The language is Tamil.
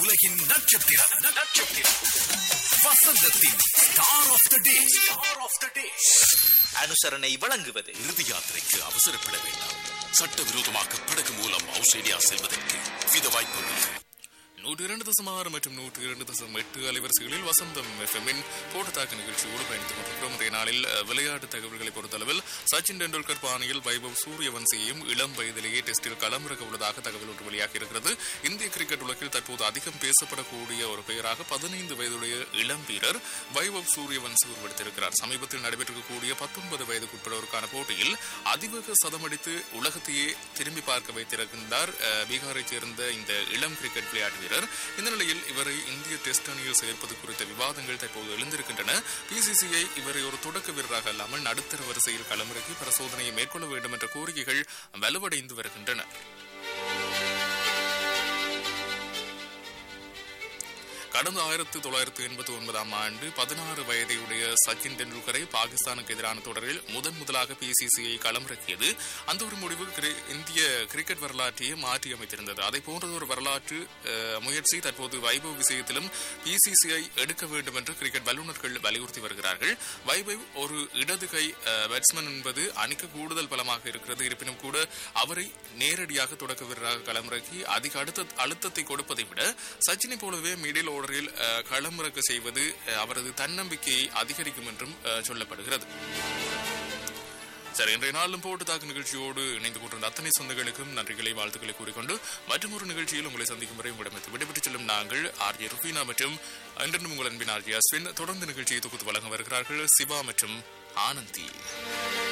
உலகின் நட்சத்திரம் நட்சத்திரம் வசந்தத்தின் star of the day star of the day அனுசரணை வழங்குவது இறுதி யாத்திரைக்கு அவசரப்பட வேண்டாம் சட்டவிரோதமாக படகு மூலம் ஆஸ்திரேலியா செல்வதற்கு வித வாய்ப்புள்ளது நூற்றி இரண்டு தசம் ஆறு மற்றும் நூற்றி இரண்டு தசம் எட்டு அலைவரிசைகளில் வசந்தம் எஃப்எம்மின் போட்டத்தாக்கு நிகழ்ச்சியோடு பயணித்துக் கொண்டிருக்கிறோம் இன்றைய நாளில் அஹ், விளையாட்டு தகவல்களை பொறுத்தளவில் சச்சின் டெண்டுல்கர் பாணியில் வைபவ் சூரியவன்சியையும் இளம் வயதிலேயே டெஸ்டில் களமிறக்க உள்ளதாக தகவல் ஒன்று வெளியாகி இருக்கிறது இந்திய கிரிக்கெட் உலகில் தற்போது அதிகம் பேசப்படக்கூடிய ஒரு பெயராக பதினைந்து வயதுடைய இளம் வீரர் வைபவ் சூரியவன்சி உருவெடுத்திருக்கிறார் சமீபத்தில் நடைபெற்றிருக்கக்கூடிய பத்தொன்பது வயதுக்குட்பட்டோருக்கான போட்டியில் அதிவேக சதமடித்து உலகத்தையே திரும்பி பார்க்க வைத்திருக்கின்றார் அஹ், பீகாரைச் சேர்ந்த இந்த இளம் கிரிக்கெட் விளையாட்டு வீரர் இந்த நிலையில் இவரை இந்திய டெஸ்ட் அணியில் சேர்ப்பது குறித்த விவாதங்கள் தற்போது எழுந்திருக்கின்றன பிசிசிஐ இவரை ஒரு தொடக்க வீரராக அல்லாமல் நடுத்தர வரிசையில் களமிறக்கி பரிசோதனையை மேற்கொள்ள வேண்டும் என்ற கோரிக்கைகள் வலுவடைந்து வருகின்றன கடந்த ஆயிரத்தி தொள்ளாயிரத்தி எண்பத்தி ஒன்பதாம் ஆண்டு பதினாறு வயதையுடைய சச்சின் டெண்டுல்கரை பாகிஸ்தானுக்கு எதிரான தொடரில் முதன் முதலாக பிசிசிஐ களமிறக்கியது அந்த ஒரு முடிவு கிரி- இந்திய கிரிக்கெட் வரலாற்றையே மாற்றி அமைத்திருந்தது அதை போன்ற ஒரு வரலாற்று அஹ், முயற்சி தற்போது வைபவ் விஷயத்திலும் பிசிசிஐ எடுக்க வேண்டும் என்று கிரிக்கெட் வல்லுநர்கள் வலியுறுத்தி வருகிறார்கள் வைபவ் ஒரு இடது கை பேட்ஸ்மேன் என்பது அணிக்கு கூடுதல் பலமாக இருக்கிறது இருப்பினும் கூட அவரை நேரடியாக தொடக்க வீரராக களமிறக்கி அதிக அழுத்த அழுத்தத்தை கொடுப்பதை விட சச்சினை போலவே மிடில் ஓவரில் அஹ், களமிறக்க செய்வது அஹ், அவரது தன்னம்பிக்கையை அதிகரிக்கும் என்றும் அஹ், சொல்லப்படுகிறது சரி இன்றைய நாளும் போட்டு தாக்கு நிகழ்ச்சியோடு இணைந்து கொண்டிருந்த அத்தனை சொந்தங்களுக்கும் நன்றிகளை வாழ்த்துக்களை கூறிக்கொண்டு மற்றும் ஒரு நிகழ்ச்சியில் உங்களை சந்திக்கும் வரை உங்களிடமிருந்து விடைபெற்றுச் செல்லும் நாங்கள் ஆர்ஜே ருஃபீனா மற்றும் இன்றும் உங்கள் அன்பின் ஆர்ஜே அஸ்வின் தொடர்ந்து நிகழ்ச்சியை தொகுத்து வழங்க வருகிறார்கள் சிவா மற்றும் ஆனந்தி